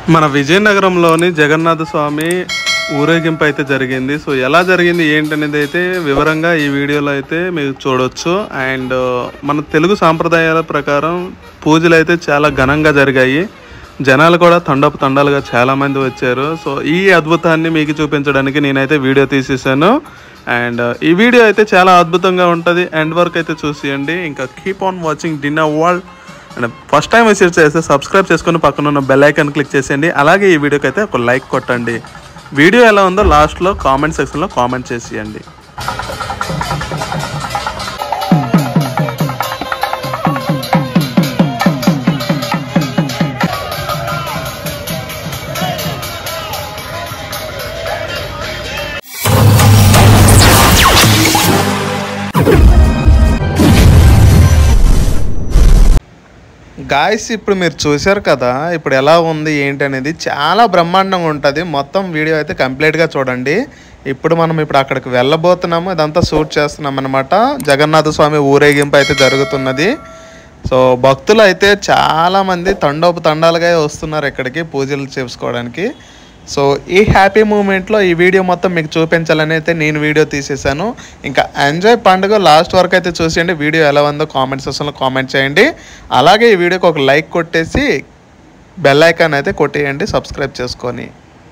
మన విజయనగరంలోని జగన్నాథ స్వామి ఊరేగింపు అయితే జరిగింది సో ఎలా జరిగింది ఏంటనేది అయితే వివరంగా ఈ వీడియోలో అయితే మీరు చూడొచ్చు అండ్ మన తెలుగు సాంప్రదాయాల ప్రకారం పూజలు అయితే చాలా ఘనంగా జరిగాయి జనాలు కూడా తండపు తండాలుగా చాలా మంది వచ్చారు సో ఈ అద్భుతాన్ని మీకు చూపించడానికి నేనైతే వీడియో తీసేసాను అండ్ ఈ వీడియో అయితే చాలా అద్భుతంగా ఉంటుంది ఎండ్ వరకు అయితే చూసేయండి ఇంకా keep on watching dinner world and first time visit చేస్తే సబ్స్క్రైబ్ చేసుకుని పక్కన ఉన్న బెల్ ఐకాన్ క్లిక్ చేసేయండి అలాగే ఈ వీడియోకి అయితే ఒక లైక్ కొట్టండి వీడియో ఎలా ఉందో లాస్ట్లో కామెంట్ సెక్షన్లో కామెంట్ చేసేయండి గాయస్ ఇప్పుడు మీరు చూశారు కదా ఇప్పుడు ఎలా ఉంది ఏంటి అనేది చాలా బ్రహ్మాండంగా ఉంటుంది మొత్తం వీడియో అయితే కంప్లీట్గా చూడండి ఇప్పుడు మనం ఇప్పుడు అక్కడికి వెళ్ళబోతున్నాము ఇదంతా షూట్ చేస్తున్నాం అనమాట జగన్నాథ స్వామి ఊరేగింపు అయితే జరుగుతున్నది సో భక్తులు అయితే చాలామంది తండోపు తండాలుగా వస్తున్నారు ఇక్కడికి పూజలు చేసుకోవడానికి సో ఈ హ్యాపీ మూమెంట్లో ఈ వీడియో మొత్తం మీకు చూపించాలని అయితే నేను వీడియో తీసేసాను ఇంకా ఎంజాయ్ పండుగ లాస్ట్ వరకు అయితే చూసేయండి వీడియో ఎలా ఉందో కామెంట్ సెక్షన్లో కామెంట్ చేయండి అలాగే ఈ వీడియోకి ఒక లైక్ కొట్టేసి బెల్ ఐకాన్ అయితే కొట్టేయండి సబ్స్క్రైబ్ చేసుకొని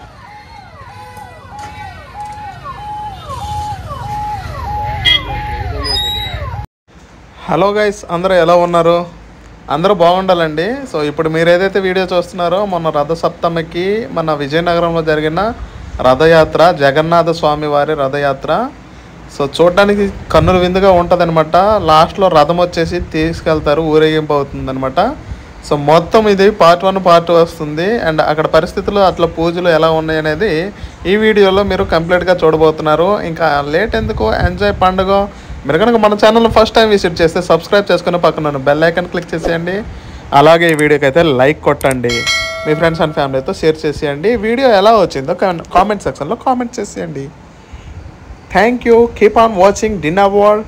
హలో గైస్ అందరూ ఎలా ఉన్నారు అందరూ బాగుండాలండి సో ఇప్పుడు మీరు ఏదైతే వీడియో చూస్తున్నారో మొన్న రథ సప్తమికి మన విజయనగరంలో జరిగిన రథయాత్ర జగన్నాథ స్వామి వారి రథయాత్ర సో చూడడానికి కన్నుల విందుగా ఉంటుంది అనమాట లాస్ట్లో రథం వచ్చేసి తీసుకెళ్తారు ఊరేగింపు అవుతుంది సో మొత్తం ఇది పార్ట్ వన్ పార్ట్ వస్తుంది అండ్ అక్కడ పరిస్థితులు అట్లా పూజలు ఎలా ఉన్నాయి అనేది ఈ వీడియోలో మీరు కంప్లీట్గా చూడబోతున్నారు ఇంకా లేట్ ఎందుకు ఎంజాయ్ పండుగ మీరు కనుక మన ఛానల్ ఫస్ట్ టైం విజిట్ చేస్తే సబ్స్క్రైబ్ చేసుకుని పక్కన బెల్ ఐకాన్ క్లిక్ చేసేయండి అలాగే ఈ వీడియోకి అయితే లైక్ కొట్టండి మీ ఫ్రెండ్స్ అండ్ ఫ్యామిలీతో షేర్ చేసేయండి వీడియో ఎలా వచ్చిందో కామెంట్ సెక్షన్లో కామెంట్ చేసేయండి thank you keep on watching dinner world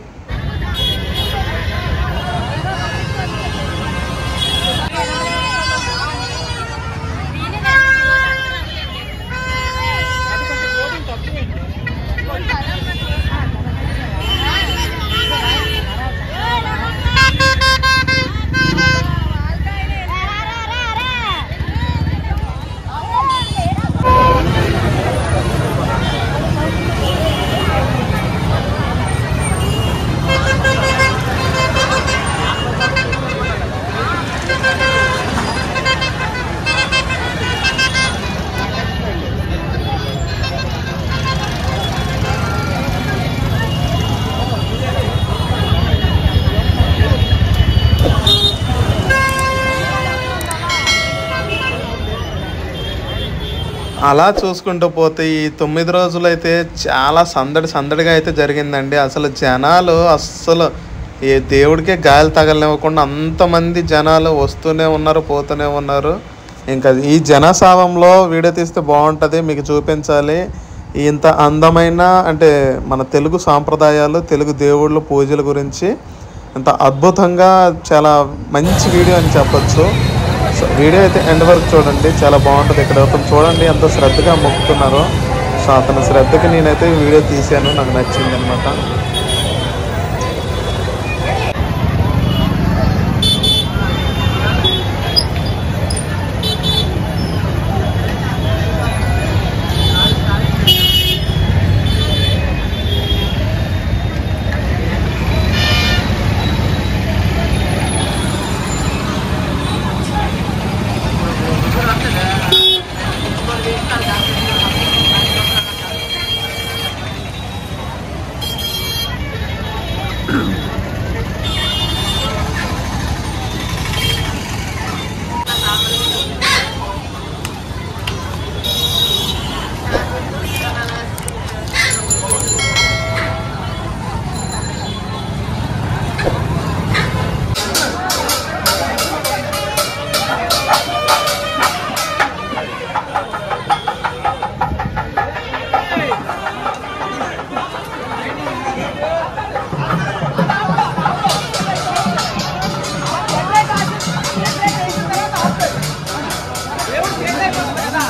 అలా చూసుకుంటూ పోతే ఈ తొమ్మిది రోజులు అయితే చాలా సందడి సందడిగా అయితే జరిగిందండి అసలు జనాలు అస్సలు ఏ దేవుడికే గాలి తగలనివ్వకుండా అంతమంది జనాలు వస్తూనే ఉన్నారు పోతూనే ఉన్నారు ఇంకా ఈ జనసావంలో వీడియో తీస్తే బాగుంటుంది మీకు చూపించాలి ఇంత అందమైన అంటే మన తెలుగు సాంప్రదాయాలు తెలుగు దేవుళ్ళ పూజల గురించి ఇంత అద్భుతంగా చాలా మంచి వీడియో అని చెప్పొచ్చు సో వీడియో అయితే ఎండ్ వరకు చూడండి చాలా బాగుంటుంది ఇక్కడ అతను చూడండి ఎంత శ్రద్ధగా మొక్కుతున్నారో సో అతని శ్రద్ధకి నేనైతే ఈ వీడియో తీశాను నాకు నచ్చింది అనమాట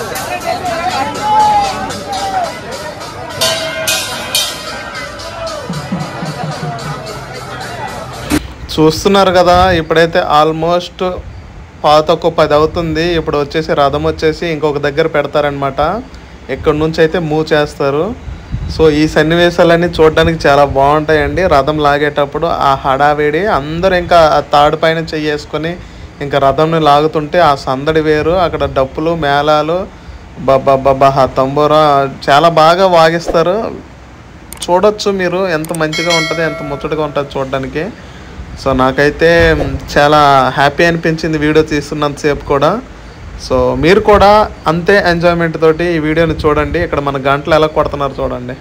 చూస్తున్నారు కదా ఇప్పుడైతే ఆల్మోస్ట్ పాతకు పది అవుతుంది ఇప్పుడు వచ్చేసి రథం వచ్చేసి ఇంకొక దగ్గర పెడతారనమాట ఇక్కడ నుంచి అయితే మూవ్ చేస్తారు సో ఈ సన్నివేశాలన్నీ చూడడానికి చాలా బాగుంటాయండి రథం లాగేటప్పుడు ఆ హడావిడి అందరూ ఇంకా ఆ తాడు పైన చెయ్యేసుకొని ఇంకా రథంని లాగుతుంటే ఆ సందడి వేరు అక్కడ డప్పులు మేళాలు బబ్బా తంబూరా చాలా బాగా వాగిస్తారు చూడొచ్చు మీరు ఎంత మంచిగా ఉంటుంది ఎంత ముచ్చటగా ఉంటుంది చూడడానికి సో నాకైతే మ్, చాలా హ్యాపీ అనిపించింది వీడియో తీస్తున్నంతసేపు కూడా సో మీరు కూడా అంతే ఎంజాయ్మెంట్ తోటి ఈ వీడియోని చూడండి ఇక్కడ మన గంటలు ఎలా కొడుతున్నారు చూడండి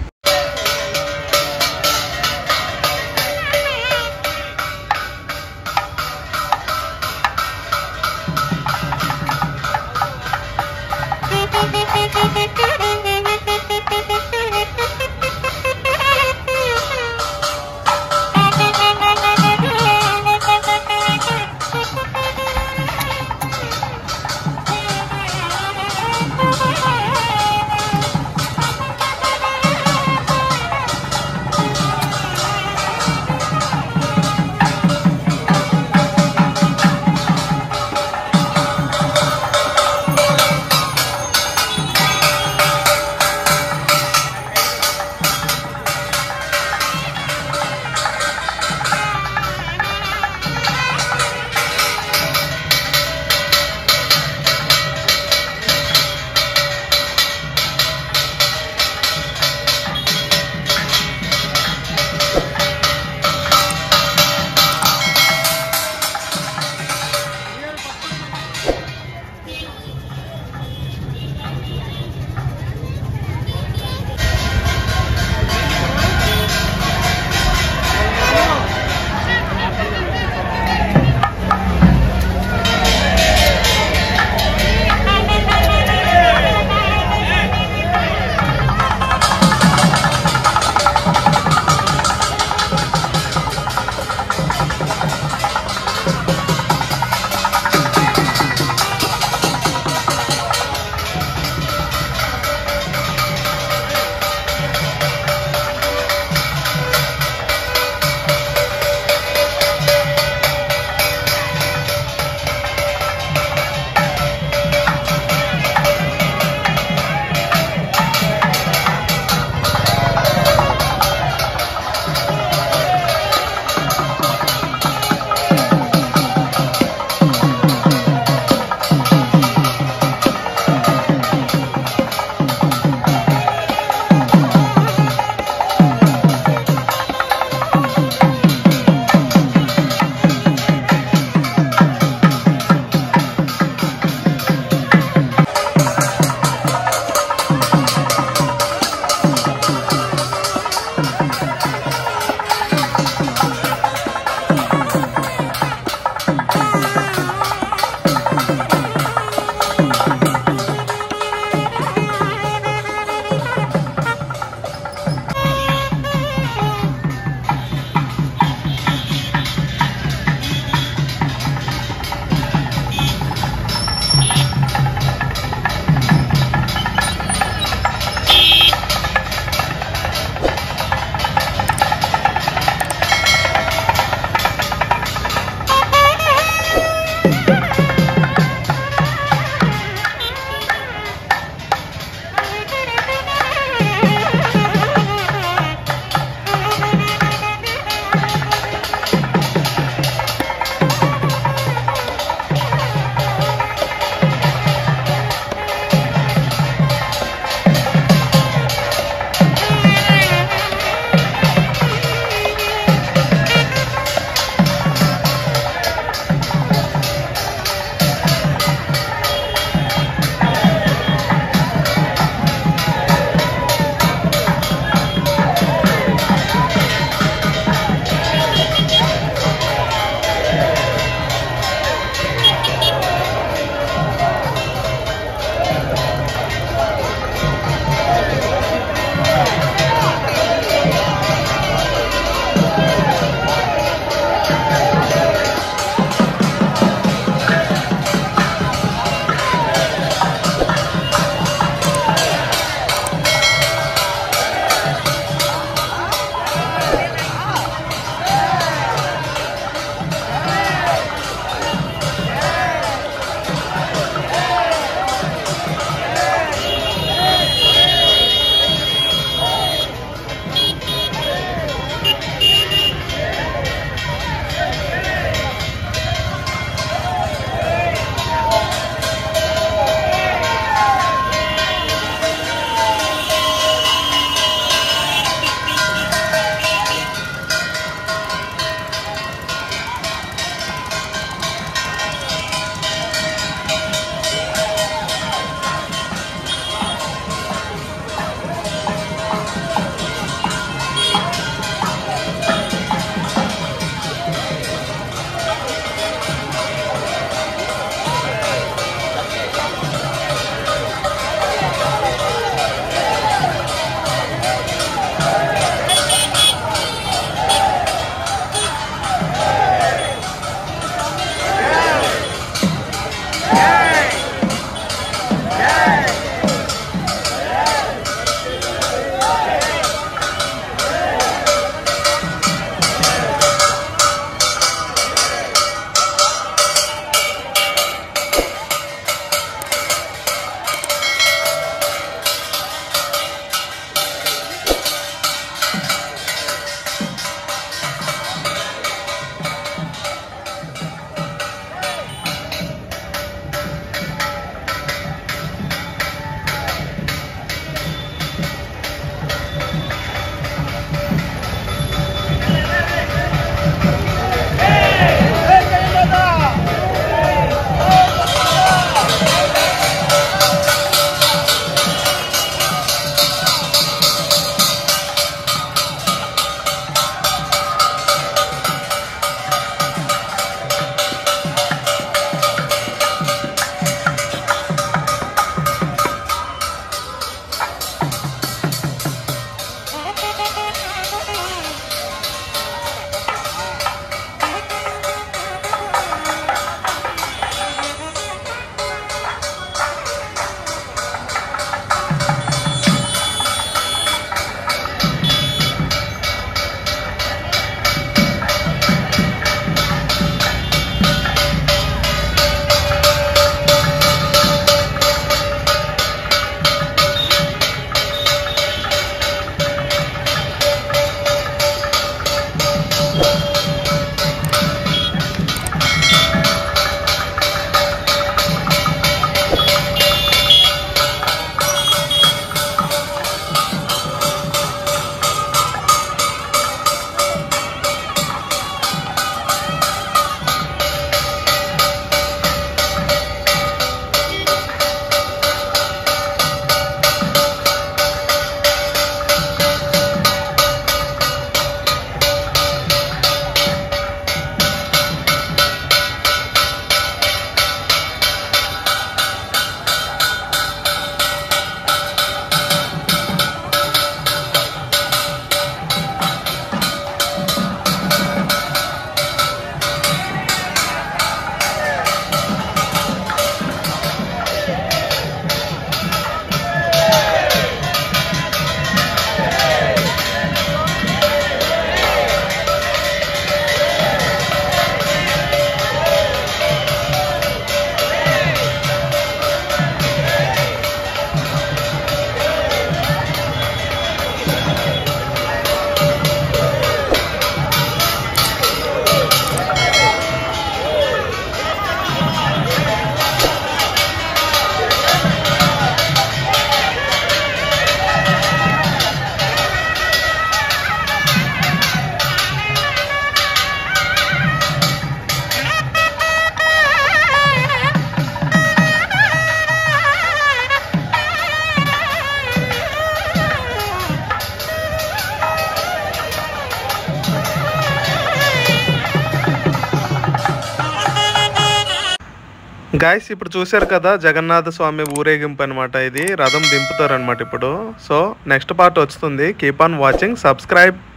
గాయస్ ఇప్పుడు చూశారు కదా జగన్నాథ స్వామి ఊరేగింపు అనమాట ఇది రథం దింపుతారు అనమాట ఇప్పుడు సో నెక్స్ట్ పార్ట్ వస్తుంది కీప్ ఆన్ వాచింగ్ సబ్స్క్రైబ్